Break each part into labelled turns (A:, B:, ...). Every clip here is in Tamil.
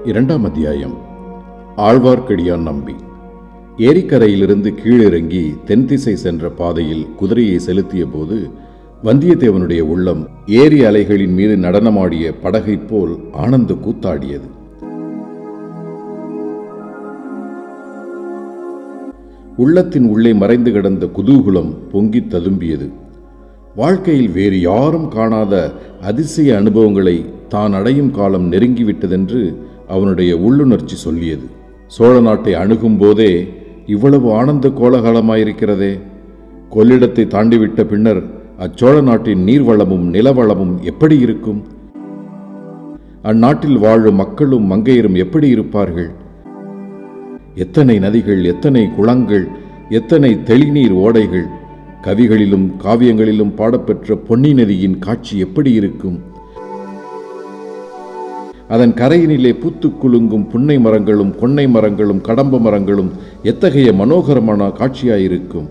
A: இரண்டாம் அத்தியாயம் ஆழ்வார்க்கடியான் நம்பி ஏரிக்கரையிலிருந்து கீழிறங்கி தென் திசை சென்ற பாதையில் குதிரையை செலுத்திய போது வந்தியத்தேவனுடைய உள்ளம் ஏரி அலைகளின் மீது நடனமாடிய படகைப் போல் ஆனந்த கூத்தாடியது உள்ளத்தின் உள்ளே மறைந்து கிடந்த குதூகுலம் பொங்கித் ததும்பியது வாழ்க்கையில் வேறு யாரும் காணாத அதிசய அனுபவங்களை தான் அடையும் காலம் நெருங்கிவிட்டதென்று அவனுடைய உள்ளுணர்ச்சி சொல்லியது சோழ நாட்டை அணுகும் போதே இவ்வளவு ஆனந்த கோலாகலமாயிருக்கிறதே கொள்ளிடத்தை தாண்டிவிட்ட பின்னர் அச்சோழ நாட்டின் நீர்வளமும் நிலவளமும் எப்படி இருக்கும் அந்நாட்டில் வாழும் மக்களும் மங்கையரும் எப்படி இருப்பார்கள் எத்தனை நதிகள் எத்தனை குளங்கள் எத்தனை தெளிநீர் ஓடைகள் கவிகளிலும் காவியங்களிலும் பாடப்பெற்ற பொன்னி நதியின் காட்சி எப்படி இருக்கும் அதன் கரையினிலே பூத்துக் குலுங்கும் புன்னை மரங்களும் கொன்னை மரங்களும் கடம்ப மரங்களும் எத்தகைய மனோகரமான காட்சியாயிருக்கும்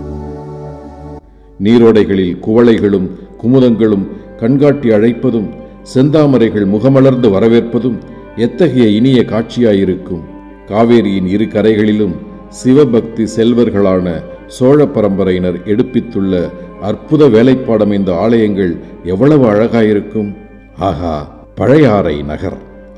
A: நீரோடைகளில் குவளைகளும் குமுதங்களும் கண்காட்டி அழைப்பதும் செந்தாமரைகள் முகமலர்ந்து வரவேற்பதும் எத்தகைய இனிய காட்சியாயிருக்கும் காவேரியின் இரு கரைகளிலும் சிவபக்தி செல்வர்களான சோழ பரம்பரையினர் எடுப்பித்துள்ள அற்புத வேலைப்பாடமைந்த ஆலயங்கள் எவ்வளவு அழகாயிருக்கும் ஆகா பழையாறை நகர்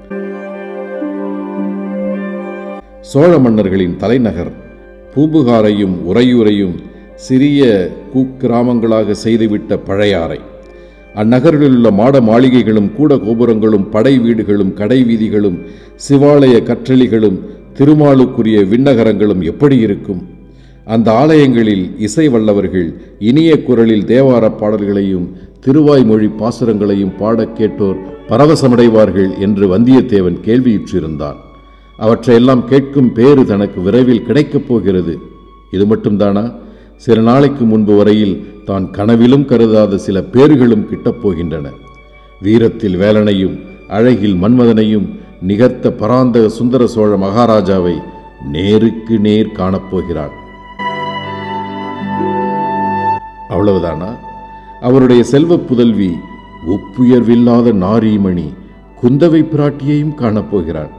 A: சோழ மன்னர்களின் தலைநகர் பூம்புகாரையும் உறையூரையும் சிறிய குக்கிராமங்களாக செய்துவிட்ட பழையாறை அந்நகரில் உள்ள மாட மாளிகைகளும் கூட கோபுரங்களும் படை வீடுகளும் கடை வீதிகளும் சிவாலய கற்றளிகளும் திருமாலுக்குரிய விண்ணகரங்களும் எப்படி இருக்கும் அந்த ஆலயங்களில் இசை வல்லவர்கள் இனிய குரலில் தேவார பாடல்களையும் திருவாய்மொழி பாசுரங்களையும் பாடக் கேட்டோர் பரவசமடைவார்கள் என்று வந்தியத்தேவன் கேள்வியுற்றிருந்தான் அவற்றையெல்லாம் கேட்கும் பேறு தனக்கு விரைவில் கிடைக்கப் போகிறது இது மட்டும்தானா சில நாளைக்கு முன்பு வரையில் தான் கனவிலும் கருதாத சில பேறுகளும் கிட்டப் போகின்றன வீரத்தில் வேலனையும் அழகில் மன்மதனையும் நிகர்த்த பராந்தக சுந்தர சோழ மகாராஜாவை நேருக்கு நேர் காணப்போகிறான் அவ்வளவுதானா அவருடைய செல்வ புதல்வி ஒப்புயர்வில்லாத நாரீமணி குந்தவை பிராட்டியையும் காணப்போகிறான்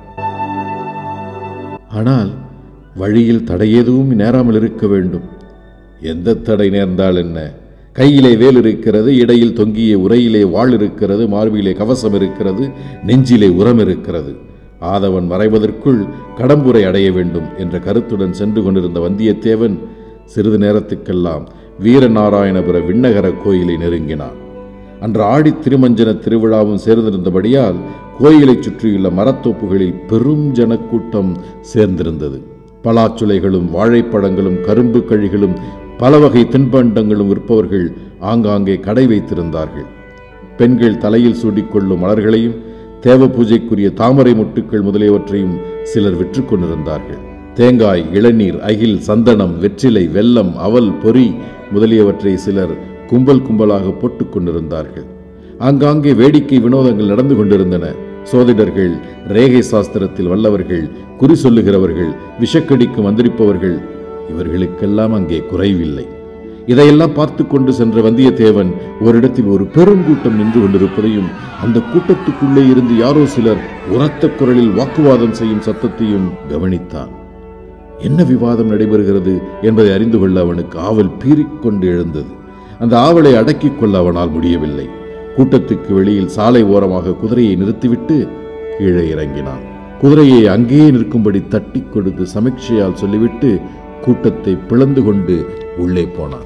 A: ஆனால் வழியில் தடையெதுவும் நேராமல் இருக்க வேண்டும் எந்த தடை நேர்ந்தால் என்ன கையிலே வேல் இருக்கிறது இடையில் தொங்கிய உரையிலே வாழ் இருக்கிறது மார்பிலே கவசம் இருக்கிறது நெஞ்சிலே உரம் இருக்கிறது ஆதவன் மறைவதற்குள் கடம்புரை அடைய வேண்டும் என்ற கருத்துடன் சென்று கொண்டிருந்த வந்தியத்தேவன் சிறிது நேரத்துக்கெல்லாம் வீரநாராயணபுர விண்ணகர கோயிலை நெருங்கினான் அன்று ஆடி திருமஞ்சன திருவிழாவும் சேர்ந்திருந்தபடியால் கோயிலைச் சுற்றியுள்ள மரத்தோப்புகளில் பெரும் ஜனக்கூட்டம் சேர்ந்திருந்தது பலாச்சுளைகளும் வாழைப்பழங்களும் கரும்பு கழிகளும் பல வகை தின்பண்டங்களும் விற்பவர்கள் ஆங்காங்கே கடை வைத்திருந்தார்கள் பெண்கள் தலையில் சூடிக்கொள்ளும் மலர்களையும் தேவ பூஜைக்குரிய தாமரை முட்டுக்கள் முதலியவற்றையும் சிலர் விற்று கொண்டிருந்தார்கள் தேங்காய் இளநீர் அகில் சந்தனம் வெற்றிலை வெல்லம் அவல் பொறி முதலியவற்றை சிலர் கும்பல் கும்பலாக போட்டுக் கொண்டிருந்தார்கள் ஆங்காங்கே வேடிக்கை வினோதங்கள் நடந்து கொண்டிருந்தன சோதிடர்கள் ரேகை சாஸ்திரத்தில் வல்லவர்கள் குறி சொல்லுகிறவர்கள் விஷக்கடிக்கு மந்திரிப்பவர்கள் இவர்களுக்கெல்லாம் அங்கே குறைவில்லை இதையெல்லாம் பார்த்து கொண்டு சென்ற வந்தியத்தேவன் ஓரிடத்தில் ஒரு பெருங்கூட்டம் நின்று கொண்டிருப்பதையும் அந்த கூட்டத்துக்குள்ளே இருந்து யாரோ சிலர் உரத்த குரலில் வாக்குவாதம் செய்யும் சத்தத்தையும் கவனித்தான் என்ன விவாதம் நடைபெறுகிறது என்பதை அறிந்து கொள்ள அவனுக்கு ஆவல் பீறிக்கொண்டு எழுந்தது அந்த ஆவலை அடக்கிக் கொள்ள அவனால் முடியவில்லை கூட்டத்துக்கு வெளியில் சாலை ஓரமாக குதிரையை நிறுத்திவிட்டு கீழே இறங்கினான் குதிரையை அங்கேயே நிற்கும்படி தட்டி கொடுத்து சமீட்சையால் சொல்லிவிட்டு கூட்டத்தை பிளந்து கொண்டு உள்ளே போனான்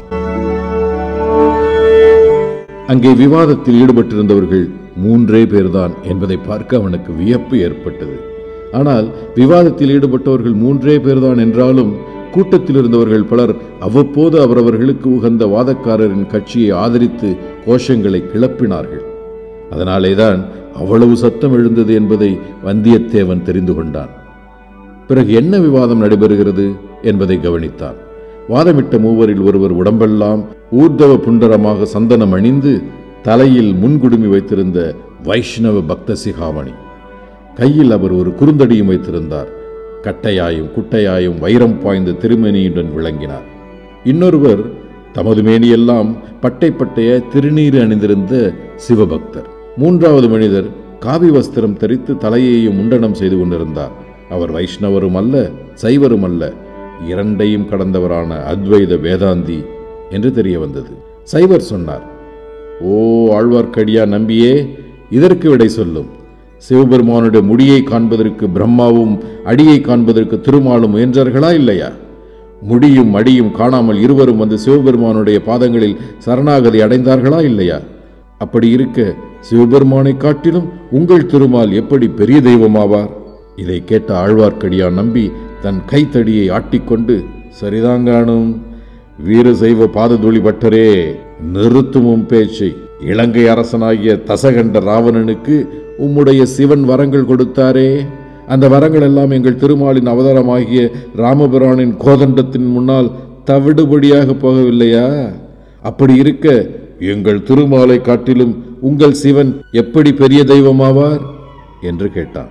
A: அங்கே விவாதத்தில் ஈடுபட்டிருந்தவர்கள் மூன்றே பேர்தான் என்பதை பார்க்க அவனுக்கு வியப்பு ஏற்பட்டது ஆனால் விவாதத்தில் ஈடுபட்டவர்கள் மூன்றே பேர்தான் என்றாலும் கூட்டத்தில் இருந்தவர்கள் பலர் அவ்வப்போது அவரவர்களுக்கு உகந்த வாதக்காரரின் கட்சியை ஆதரித்து கோஷங்களை கிளப்பினார்கள் அதனாலேதான் அவ்வளவு சத்தம் எழுந்தது என்பதை வந்தியத்தேவன் தெரிந்து கொண்டான் பிறகு என்ன விவாதம் நடைபெறுகிறது என்பதை கவனித்தான் வாதமிட்ட மூவரில் ஒருவர் உடம்பெல்லாம் ஊர்தவ புண்டரமாக சந்தனம் அணிந்து தலையில் முன்குடுமி வைத்திருந்த வைஷ்ணவ பக்த சிகாமணி கையில் அவர் ஒரு குறுந்தடியும் வைத்திருந்தார் கட்டையாயும் குட்டையாயும் வைரம் பாய்ந்த திருமணியுடன் விளங்கினார் இன்னொருவர் தமது மேனியெல்லாம் பட்டை பட்டைய திருநீறு அணிந்திருந்த சிவபக்தர் மூன்றாவது மனிதர் காவி வஸ்திரம் தரித்து தலையையும் முண்டனம் செய்து கொண்டிருந்தார் அவர் வைஷ்ணவரும் அல்ல சைவரும் அல்ல இரண்டையும் கடந்தவரான அத்வைத வேதாந்தி என்று தெரிய வந்தது சைவர் சொன்னார் ஓ ஆழ்வார்க்கடியா நம்பியே இதற்கு விடை சொல்லும் சிவபெருமானுடைய முடியை காண்பதற்கு பிரம்மாவும் அடியை காண்பதற்கு திருமாலும் முயன்றார்களா இல்லையா முடியும் அடியும் காணாமல் இருவரும் வந்து சிவபெருமானுடைய பாதங்களில் சரணாகதி அடைந்தார்களா இல்லையா அப்படி இருக்க சிவபெருமானை காட்டிலும் உங்கள் திருமால் எப்படி பெரிய தெய்வமாவார் இதை கேட்ட ஆழ்வார்க்கடியான் நம்பி தன் கைத்தடியை ஆட்டிக்கொண்டு சரிதாங்கானும் வீரசைவ பாததுளி பட்டரே நிறுத்துமும் பேச்சை இலங்கை அரசனாகிய தசகண்ட ராவணனுக்கு உம்முடைய சிவன் வரங்கள் கொடுத்தாரே அந்த வரங்கள் எல்லாம் எங்கள் திருமாலின் அவதாரமாகிய ராமபிரானின் கோதண்டத்தின் முன்னால் தவிடுபடியாக போகவில்லையா அப்படி இருக்க எங்கள் திருமாலை காட்டிலும் உங்கள் சிவன் எப்படி பெரிய தெய்வமாவார் என்று கேட்டான்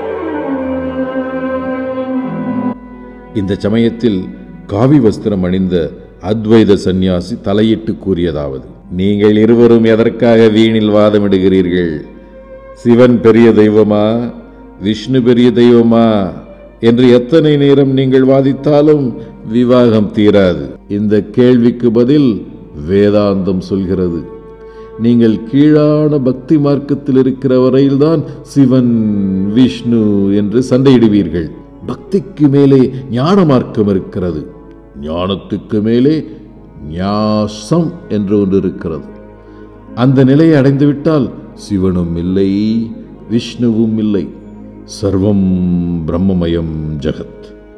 A: இந்த சமயத்தில் காவி வஸ்திரம் அணிந்த அத்வைத சந்நியாசி தலையிட்டு கூறியதாவது நீங்கள் இருவரும் எதற்காக வீணில் வாதமிடுகிறீர்கள் சிவன் பெரிய தெய்வமா விஷ்ணு பெரிய தெய்வமா என்று எத்தனை நேரம் நீங்கள் வாதித்தாலும் விவாகம் தீராது இந்த கேள்விக்கு பதில் வேதாந்தம் சொல்கிறது நீங்கள் கீழான பக்தி மார்க்கத்தில் இருக்கிற வரையில்தான் சிவன் விஷ்ணு என்று சண்டையிடுவீர்கள் பக்திக்கு மேலே ஞான மார்க்கம் இருக்கிறது ஞானத்துக்கு மேலே ஞாசம் என்று ஒன்று இருக்கிறது அந்த நிலையை அடைந்துவிட்டால் சிவனும் இல்லை விஷ்ணுவும் இல்லை சர்வம் பிரம்மமயம் ஜகத்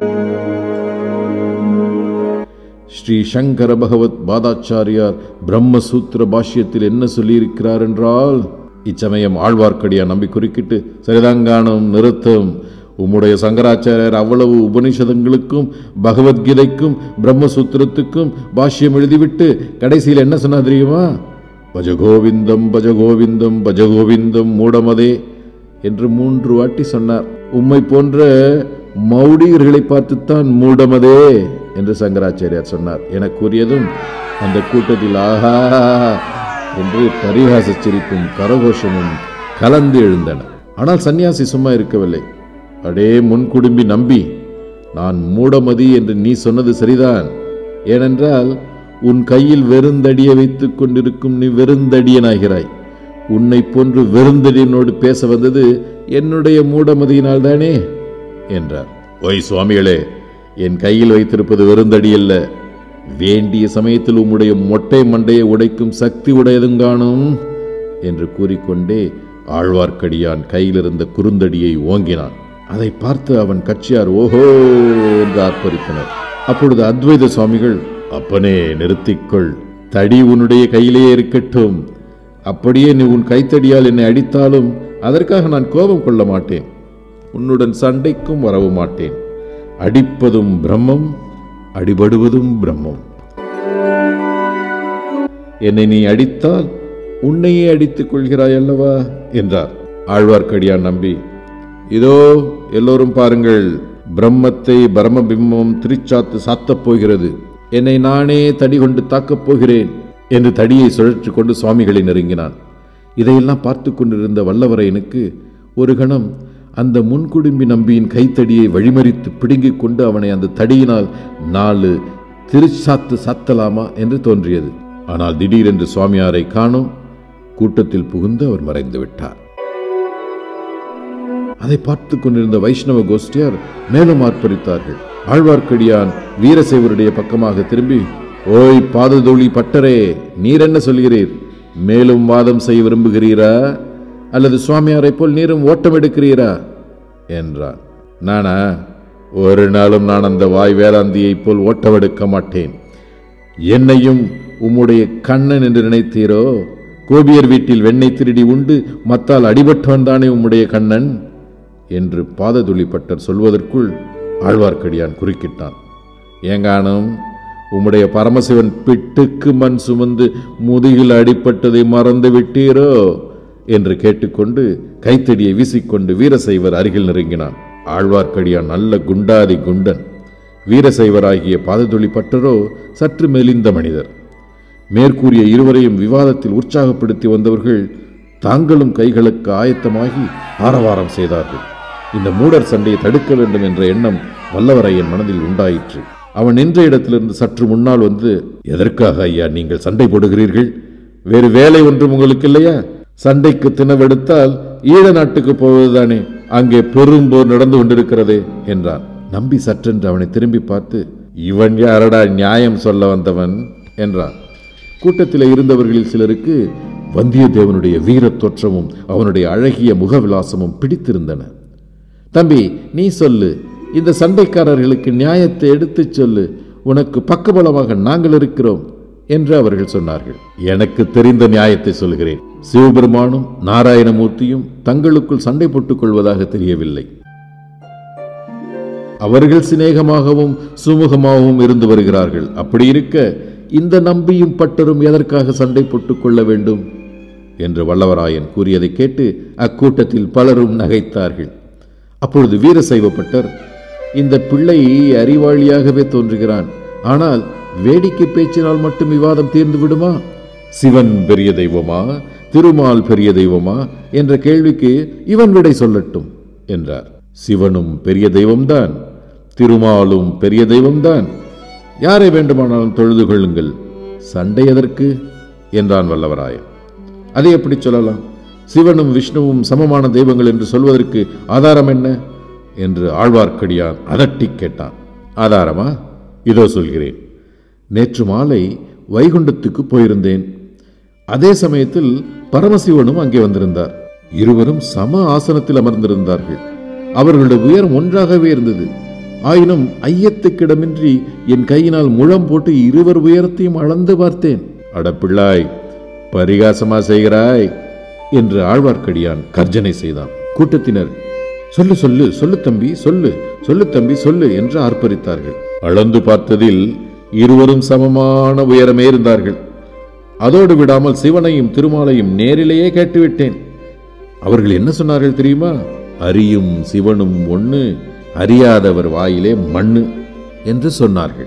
A: ஸ்ரீ சங்கர பகவத் பாதாச்சாரியார் பிரம்மசூத்திர பாஷ்யத்தில் என்ன சொல்லியிருக்கிறார் என்றால் இச்சமயம் ஆழ்வார்க்கடியா நம்பி குறுக்கிட்டு சரிதாங்கானும் நிறுத்தும் உம்முடைய சங்கராச்சாரியர் அவ்வளவு உபனிஷதங்களுக்கும் பகவத்கீதைக்கும் பிரம்மசூத்திரத்துக்கும் பாஷ்யம் எழுதிவிட்டு கடைசியில் என்ன சொன்னா தெரியுமா பஜகோவிந்தம் பஜகோவிந்தம் பஜகோவிந்தம் மூடமதே என்று மூன்று வாட்டி சொன்னார் உம்மை போன்ற மௌடிகர்களை பார்த்துத்தான் மூடமதே என்று சங்கராச்சாரியார் சொன்னார் என கூறியதும் அந்த கூட்டத்தில் ஆஹா என்று பரிகாச சிரிப்பும் கரகோஷமும் கலந்து எழுந்தன ஆனால் சன்னியாசி சும்மா இருக்கவில்லை அடே முன்குடும்பி நம்பி நான் மூடமதி என்று நீ சொன்னது சரிதான் ஏனென்றால் உன் கையில் வெறுந்தடியை வைத்துக் கொண்டிருக்கும் நீ வெறுந்தடியனாகிறாய் உன்னை போன்று வெறுந்தடியனோடு பேச வந்தது என்னுடைய மூடமதியினால் தானே என்றார் ஒய் சுவாமிகளே என் கையில் வைத்திருப்பது வெறுந்தடி அல்ல வேண்டிய சமயத்தில் உம்முடைய மொட்டை மண்டையை உடைக்கும் சக்தி உடையதுங்கானும் என்று கூறிக்கொண்டே ஆழ்வார்க்கடியான் கையில் இருந்த குறுந்தடியை ஓங்கினான் அதை பார்த்து அவன் கட்சியார் ஓஹோ என்று ஆர்ப்பரித்தனர் அப்பொழுது அத்வைத சுவாமிகள் அப்பனே நிறுத்திக்கொள் தடி உன்னுடைய கையிலேயே இருக்கட்டும் அப்படியே நீ உன் கைத்தடியால் என்னை அடித்தாலும் அதற்காக நான் கோபம் கொள்ள மாட்டேன் உன்னுடன் சண்டைக்கும் வரவு மாட்டேன் அடிப்பதும் பிரம்மம் அடிபடுவதும் பிரம்மம் என்னை நீ அடித்தால் உன்னையே அடித்துக் கொள்கிறாய் அல்லவா என்றார் ஆழ்வார்க்கடியான் நம்பி இதோ எல்லோரும் பாருங்கள் பிரம்மத்தை பிரம்மபிம்பம் திருச்சாத்து சாத்தப் போகிறது என்னை நானே தடி கொண்டு தாக்கப் போகிறேன் என்று தடியை சுழற்றிக் கொண்டு சுவாமிகளை நெருங்கினான் இதையெல்லாம் பார்த்து கொண்டிருந்த வல்லவரையனுக்கு ஒரு கணம் அந்த முன்குடும்பி நம்பியின் கைத்தடியை வழிமறித்து பிடுங்கிக் கொண்டு அவனை அந்த தடியினால் நாலு திருச்சாத்து சாத்தலாமா என்று தோன்றியது ஆனால் திடீரென்று சுவாமியாரை காணும் கூட்டத்தில் புகுந்து அவர் மறைந்து விட்டார் அதை பார்த்து கொண்டிருந்த வைஷ்ணவ கோஷ்டியார் மேலும் ஆர்ப்பரித்தார்கள் ஆழ்வார்க்கடியான் வீரசைவருடைய பக்கமாக திரும்பி ஓய் பாததொழி பட்டரே நீர் என்ன சொல்கிறீர் மேலும் வாதம் செய்ய விரும்புகிறீரா அல்லது சுவாமியாரைப் போல் நீரும் ஓட்டம் எடுக்கிறீரா என்றான் நானா ஒரு நாளும் நான் அந்த வாய் வேதாந்தியைப் போல் ஓட்டம் எடுக்க மாட்டேன் என்னையும் உம்முடைய கண்ணன் என்று நினைத்தீரோ கோபியர் வீட்டில் வெண்ணெய் திருடி உண்டு மத்தால் அடிபட்டவன் தானே உம்முடைய கண்ணன் என்று பாததுளிப்பட்டர் சொல்வதற்குள் ஆழ்வார்க்கடியான் குறுக்கிட்டான் ஏங்கானும் உம்முடைய பரமசிவன் பிட்டுக்கு மண் சுமந்து முதுகில் அடிப்பட்டதை மறந்து விட்டீரோ என்று கேட்டுக்கொண்டு கைத்தடியை வீசிக்கொண்டு வீரசைவர் அருகில் நெருங்கினான் ஆழ்வார்க்கடியான் நல்ல குண்டாதி குண்டன் வீரசைவராகிய பாததுளிப்பட்டரோ சற்று மெலிந்த மனிதர் மேற்கூறிய இருவரையும் விவாதத்தில் உற்சாகப்படுத்தி வந்தவர்கள் தாங்களும் கைகளுக்கு ஆயத்தமாகி ஆரவாரம் செய்தார்கள் இந்த மூடர் சண்டையை தடுக்க வேண்டும் என்ற எண்ணம் வல்லவரையன் மனதில் உண்டாயிற்று அவன் நின்ற இடத்திலிருந்து சற்று முன்னால் வந்து எதற்காக ஐயா நீங்கள் சண்டை போடுகிறீர்கள் வேறு வேலை ஒன்றும் உங்களுக்கு இல்லையா சண்டைக்கு தினவெடுத்தால் ஈழ நாட்டுக்கு போவதுதானே அங்கே பெரும்போர் நடந்து கொண்டிருக்கிறதே என்றான் நம்பி சற்றென்று அவனை திரும்பி பார்த்து இவன் யாரடா நியாயம் சொல்ல வந்தவன் என்றான் கூட்டத்தில் இருந்தவர்களில் சிலருக்கு வந்தியத்தேவனுடைய வீரத் தோற்றமும் அவனுடைய அழகிய முகவிலாசமும் பிடித்திருந்தன தம்பி நீ சொல்லு இந்த சண்டைக்காரர்களுக்கு நியாயத்தை எடுத்துச் சொல்லு உனக்கு பக்கபலமாக நாங்கள் இருக்கிறோம் என்று அவர்கள் சொன்னார்கள் எனக்கு தெரிந்த நியாயத்தை சொல்கிறேன் சிவபெருமானும் நாராயணமூர்த்தியும் தங்களுக்குள் சண்டை போட்டுக் கொள்வதாக தெரியவில்லை அவர்கள் சிநேகமாகவும் சுமூகமாகவும் இருந்து வருகிறார்கள் அப்படி இருக்க இந்த நம்பியும் பட்டரும் எதற்காக சண்டை போட்டுக் கொள்ள வேண்டும் என்று வல்லவராயன் கூறியதை கேட்டு அக்கூட்டத்தில் பலரும் நகைத்தார்கள் அப்பொழுது வீரசைவப்பட்டர் இந்த பிள்ளை அறிவாளியாகவே தோன்றுகிறான் ஆனால் வேடிக்கை பேச்சினால் மட்டும் விவாதம் தீர்ந்து விடுமா சிவன் பெரிய தெய்வமா திருமால் பெரிய தெய்வமா என்ற கேள்விக்கு இவன் விடை சொல்லட்டும் என்றார் சிவனும் பெரிய தெய்வம்தான் திருமாலும் பெரிய தெய்வம்தான் யாரை வேண்டுமானாலும் தொழுது கொள்ளுங்கள் சண்டை எதற்கு என்றான் வல்லவராயன் அதை எப்படி சொல்லலாம் சிவனும் விஷ்ணுவும் சமமான தெய்வங்கள் என்று சொல்வதற்கு ஆதாரம் என்ன என்று ஆழ்வார்க்கடியான் அதட்டி கேட்டான் ஆதாரமா இதோ சொல்கிறேன் நேற்று மாலை வைகுண்டத்துக்கு போயிருந்தேன் அதே சமயத்தில் பரமசிவனும் அங்கே வந்திருந்தார் இருவரும் சம ஆசனத்தில் அமர்ந்திருந்தார்கள் அவர்களுடைய உயரம் ஒன்றாகவே இருந்தது ஆயினும் ஐயத்துக்கிடமின்றி என் கையினால் முழம் போட்டு இருவர் உயரத்தையும் அளந்து பார்த்தேன் அடப்பிள்ளாய் பரிகாசமா செய்கிறாய் என்று ஆழ்வார்க்கடியான் கர்ஜனை செய்தான் கூட்டத்தினர் சொல்லு சொல்லு சொல்லு தம்பி சொல்லு சொல்லு தம்பி சொல்லு என்று ஆர்ப்பரித்தார்கள் அளந்து பார்த்ததில் இருவரும் சமமான உயரமே இருந்தார்கள் அதோடு விடாமல் சிவனையும் திருமாலையும் நேரிலேயே கேட்டுவிட்டேன் அவர்கள் என்ன சொன்னார்கள் தெரியுமா அறியும் சிவனும் ஒண்ணு அறியாதவர் வாயிலே மண்ணு என்று சொன்னார்கள்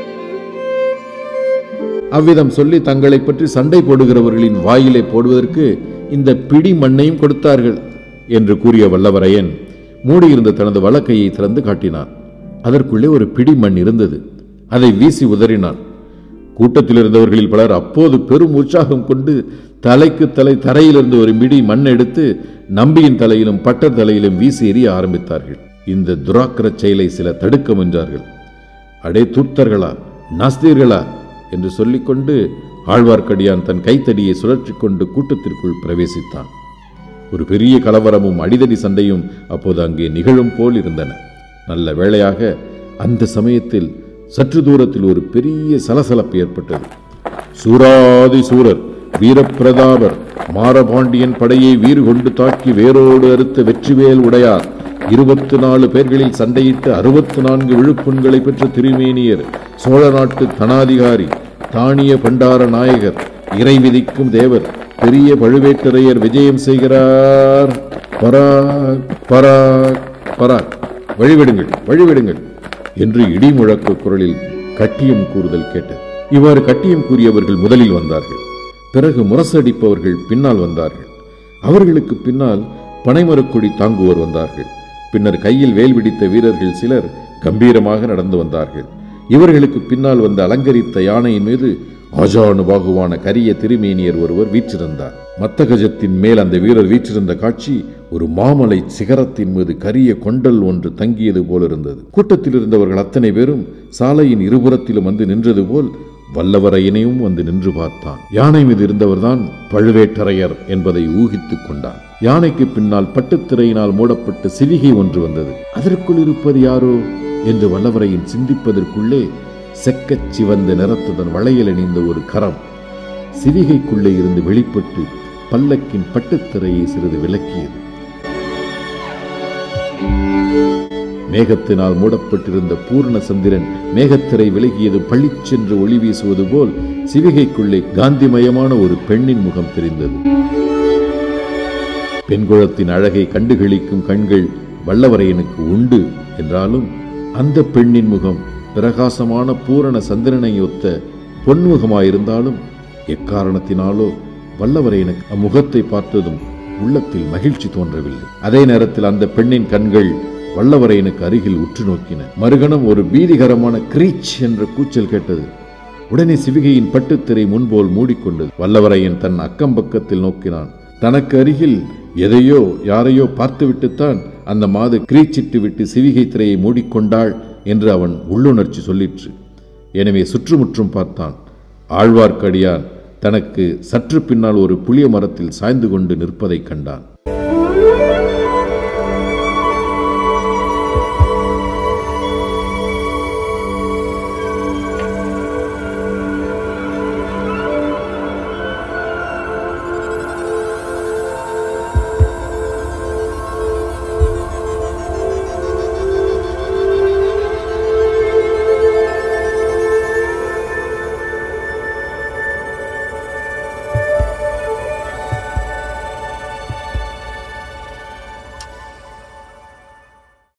A: அவ்விதம் சொல்லி தங்களை பற்றி சண்டை போடுகிறவர்களின் வாயிலே போடுவதற்கு இந்த பிடி மண்ணையும் கொடுத்தார்கள் என்று கூறிய வல்லவரையன் மூடியிருந்த தனது வலக்கையை திறந்து காட்டினான் அதற்குள்ளே ஒரு பிடி மண் இருந்தது அதை வீசி உதறினான் கூட்டத்தில் இருந்தவர்களில் பலர் அப்போது பெரும் உற்சாகம் கொண்டு தலைக்கு தலை தரையிலிருந்து ஒரு மிடி மண் எடுத்து நம்பியின் தலையிலும் பட்டர் தலையிலும் வீசி எறிய ஆரம்பித்தார்கள் இந்த துராக்கிர செயலை சில தடுக்க முயன்றார்கள் அடே தூர்த்தர்களா நாஸ்தீர்களா என்று சொல்லிக்கொண்டு ஆழ்வார்க்கடியான் தன் கைத்தடியை சுழற்றிக் கொண்டு கூட்டத்திற்குள் பிரவேசித்தான் ஒரு பெரிய கலவரமும் அடிதடி சண்டையும் அப்போது அங்கே நிகழும் போல் இருந்தன நல்ல வேளையாக அந்த சமயத்தில் சற்று தூரத்தில் ஒரு பெரிய சலசலப்பு ஏற்பட்டது சூராதி சூரர் வீரப்பிரதாபர் மாரபாண்டியன் படையை வீறு கொண்டு தாக்கி வேரோடு அறுத்த வெற்றிவேல் உடையார் இருபத்து நாலு பேர்களில் சண்டையிட்டு அறுபத்து நான்கு விழுப்புண்களை பெற்ற திருமேனியர் சோழ நாட்டு தனாதிகாரி தானிய பண்டார நாயகர் இறை விதிக்கும் தேவர் பெரிய பழுவேட்டரையர் விஜயம் செய்கிறார் பராக் பராக் பராக் வழிவிடுங்கள் வழிவிடுங்கள் என்று இடி முழக்க குரலில் கட்டியம் கூறுதல் கேட்டது இவ்வாறு கட்டியம் கூறியவர்கள் முதலில் வந்தார்கள் பிறகு முரசடிப்பவர்கள் பின்னால் வந்தார்கள் அவர்களுக்கு பின்னால் பனைமரக்குடி தாங்குவோர் வந்தார்கள் பின்னர் கையில் வேல் பிடித்த வீரர்கள் சிலர் கம்பீரமாக நடந்து வந்தார்கள் இவர்களுக்கு பின்னால் வந்த அலங்கரித்த யானையின் மீது ஆஜானுபாகுவான கரிய திருமேனியர் ஒருவர் வீற்றிருந்தார் மத்தகஜத்தின் மேல் அந்த வீரர் வீற்றிருந்த காட்சி ஒரு மாமலை சிகரத்தின் மீது கரிய கொண்டல் ஒன்று தங்கியது போல் இருந்தது கூட்டத்தில் இருந்தவர்கள் அத்தனை பேரும் சாலையின் இருபுறத்திலும் வந்து நின்றது போல் வல்லவரையனையும் வந்து நின்று பார்த்தான் யானை மீது இருந்தவர்தான் பழுவேட்டரையர் என்பதை ஊகித்துக் கொண்டான் யானைக்கு பின்னால் பட்டுத்திரையினால் மூடப்பட்ட சிவிகை ஒன்று வந்தது அதற்குள் இருப்பது யாரோ என்று வல்லவரையன் சிந்திப்பதற்குள்ளே செக்கச் சிவந்த நிறத்துடன் வளையல் அணிந்த ஒரு கரம் சிவிகைக்குள்ளே இருந்து வெளிப்பட்டு பல்லக்கின் பட்டுத்திரையை சிறிது விலக்கியது மேகத்தினால் மூடப்பட்டிருந்த பூர்ண சந்திரன் மேகத்திரை விலகியது பளிச்சென்று ஒளி வீசுவது போல் சிவிகைக்குள்ளே காந்திமயமான ஒரு பெண்ணின் முகம் தெரிந்தது பெண்குளத்தின் அழகை கண்டுகளிக்கும் கண்கள் வல்லவரையனுக்கு உண்டு என்றாலும் அந்த பெண்ணின் முகம் பிரகாசமான பூரண சந்திரனை ஒத்த பொன்முகமாயிருந்தாலும் எக்காரணத்தினாலோ வல்லவரையனுக்கு அம்முகத்தை பார்த்ததும் உள்ளத்தில் மகிழ்ச்சி தோன்றவில்லை அதே நேரத்தில் அந்த பெண்ணின் கண்கள் வல்லவரையனுக்கு அருகில் உற்று நோக்கின மறுகணம் ஒரு பீதிகரமான கிரீச் என்ற கூச்சல் கேட்டது உடனே சிவிகையின் பட்டுத்திரை முன்போல் மூடிக்கொண்டது வல்லவரையன் தன் அக்கம் பக்கத்தில் நோக்கினான் தனக்கு அருகில் எதையோ யாரையோ பார்த்துவிட்டுத்தான் அந்த மாது கிரீச்சிட்டு விட்டு சிவிகை திரையை மூடிக்கொண்டாள் என்று அவன் உள்ளுணர்ச்சி சொல்லிற்று எனவே சுற்றுமுற்றும் பார்த்தான் ஆழ்வார்க்கடியான் தனக்கு சற்று பின்னால் ஒரு புளிய மரத்தில் சாய்ந்து கொண்டு நிற்பதைக் கண்டான்